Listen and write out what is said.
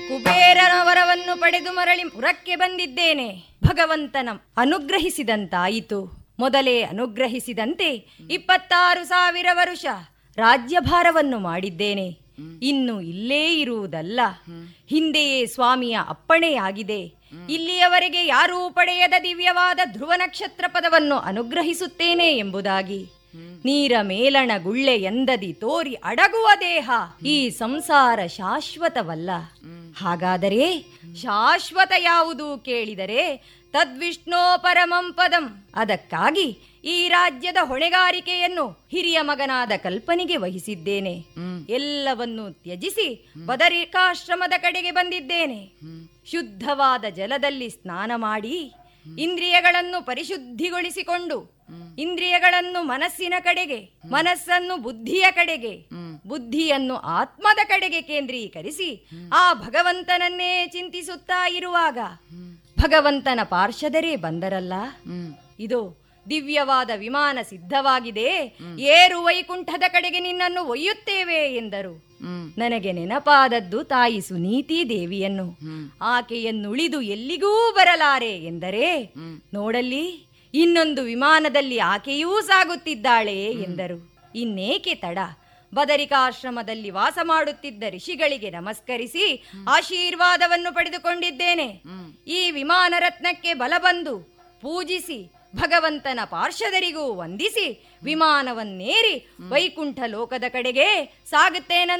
ಕುಬೇರನ ವರವನ್ನು ಪಡೆದು ಮರಳಿ ಪುರಕ್ಕೆ ಬಂದಿದ್ದೇನೆ ಭಗವಂತನ ಅನುಗ್ರಹಿಸಿದಂತಾಯಿತು ಮೊದಲೇ ಅನುಗ್ರಹಿಸಿದಂತೆ ಇಪ್ಪತ್ತಾರು ಸಾವಿರ ವರುಷ ರಾಜ್ಯಭಾರವನ್ನು ಮಾಡಿದ್ದೇನೆ ಇನ್ನು ಇಲ್ಲೇ ಇರುವುದಲ್ಲ ಹಿಂದೆಯೇ ಸ್ವಾಮಿಯ ಅಪ್ಪಣೆಯಾಗಿದೆ ಇಲ್ಲಿಯವರೆಗೆ ಯಾರೂ ಪಡೆಯದ ದಿವ್ಯವಾದ ಧ್ರುವ ನಕ್ಷತ್ರ ಪದವನ್ನು ಅನುಗ್ರಹಿಸುತ್ತೇನೆ ಎಂಬುದಾಗಿ ನೀರ ಮೇಲಣ ಗುಳ್ಳೆ ಎಂದದಿ ತೋರಿ ಅಡಗುವ ದೇಹ ಈ ಸಂಸಾರ ಶಾಶ್ವತವಲ್ಲ ಹಾಗಾದರೆ ಶಾಶ್ವತ ಯಾವುದು ಕೇಳಿದರೆ ತದ್ವಿಷ್ಣೋ ಪರಮಂ ಪದಂ ಅದಕ್ಕಾಗಿ ಈ ರಾಜ್ಯದ ಹೊಣೆಗಾರಿಕೆಯನ್ನು ಹಿರಿಯ ಮಗನಾದ ಕಲ್ಪನಿಗೆ ವಹಿಸಿದ್ದೇನೆ ಎಲ್ಲವನ್ನು ತ್ಯಜಿಸಿ ಬದರಿಕಾಶ್ರಮದ ಕಡೆಗೆ ಬಂದಿದ್ದೇನೆ ಶುದ್ಧವಾದ ಜಲದಲ್ಲಿ ಸ್ನಾನ ಮಾಡಿ ಇಂದ್ರಿಯಗಳನ್ನು ಪರಿಶುದ್ಧಿಗೊಳಿಸಿಕೊಂಡು ಇಂದ್ರಿಯಗಳನ್ನು ಮನಸ್ಸಿನ ಕಡೆಗೆ ಮನಸ್ಸನ್ನು ಬುದ್ಧಿಯ ಕಡೆಗೆ ಬುದ್ಧಿಯನ್ನು ಆತ್ಮದ ಕಡೆಗೆ ಕೇಂದ್ರೀಕರಿಸಿ ಆ ಭಗವಂತನನ್ನೇ ಚಿಂತಿಸುತ್ತಾ ಇರುವಾಗ ಭಗವಂತನ ಪಾರ್ಷದರೇ ಬಂದರಲ್ಲ ಇದು ದಿವ್ಯವಾದ ವಿಮಾನ ಸಿದ್ಧವಾಗಿದೆ ಏರು ವೈಕುಂಠದ ಕಡೆಗೆ ನಿನ್ನನ್ನು ಒಯ್ಯುತ್ತೇವೆ ಎಂದರು ನನಗೆ ನೆನಪಾದದ್ದು ತಾಯಿ ಸುನೀತಿ ದೇವಿಯನ್ನು ಆಕೆಯನ್ನುಳಿದು ಎಲ್ಲಿಗೂ ಬರಲಾರೆ ಎಂದರೆ ನೋಡಲ್ಲಿ ಇನ್ನೊಂದು ವಿಮಾನದಲ್ಲಿ ಆಕೆಯೂ ಸಾಗುತ್ತಿದ್ದಾಳೆ ಎಂದರು ಇನ್ನೇಕೆ ತಡ ಬದರಿಕಾಶ್ರಮದಲ್ಲಿ ವಾಸ ಮಾಡುತ್ತಿದ್ದ ಋಷಿಗಳಿಗೆ ನಮಸ್ಕರಿಸಿ ಆಶೀರ್ವಾದವನ್ನು ಪಡೆದುಕೊಂಡಿದ್ದೇನೆ ಈ ವಿಮಾನ ರತ್ನಕ್ಕೆ ಬಲ ಬಂದು ಪೂಜಿಸಿ ಭಗವಂತನ ಪಾರ್ಷದರಿಗೂ ವಂದಿಸಿ ವಿಮಾನವನ್ನೇರಿ ವೈಕುಂಠ ಲೋಕದ ಕಡೆಗೆ ಸಾಗುತ್ತೇನೆ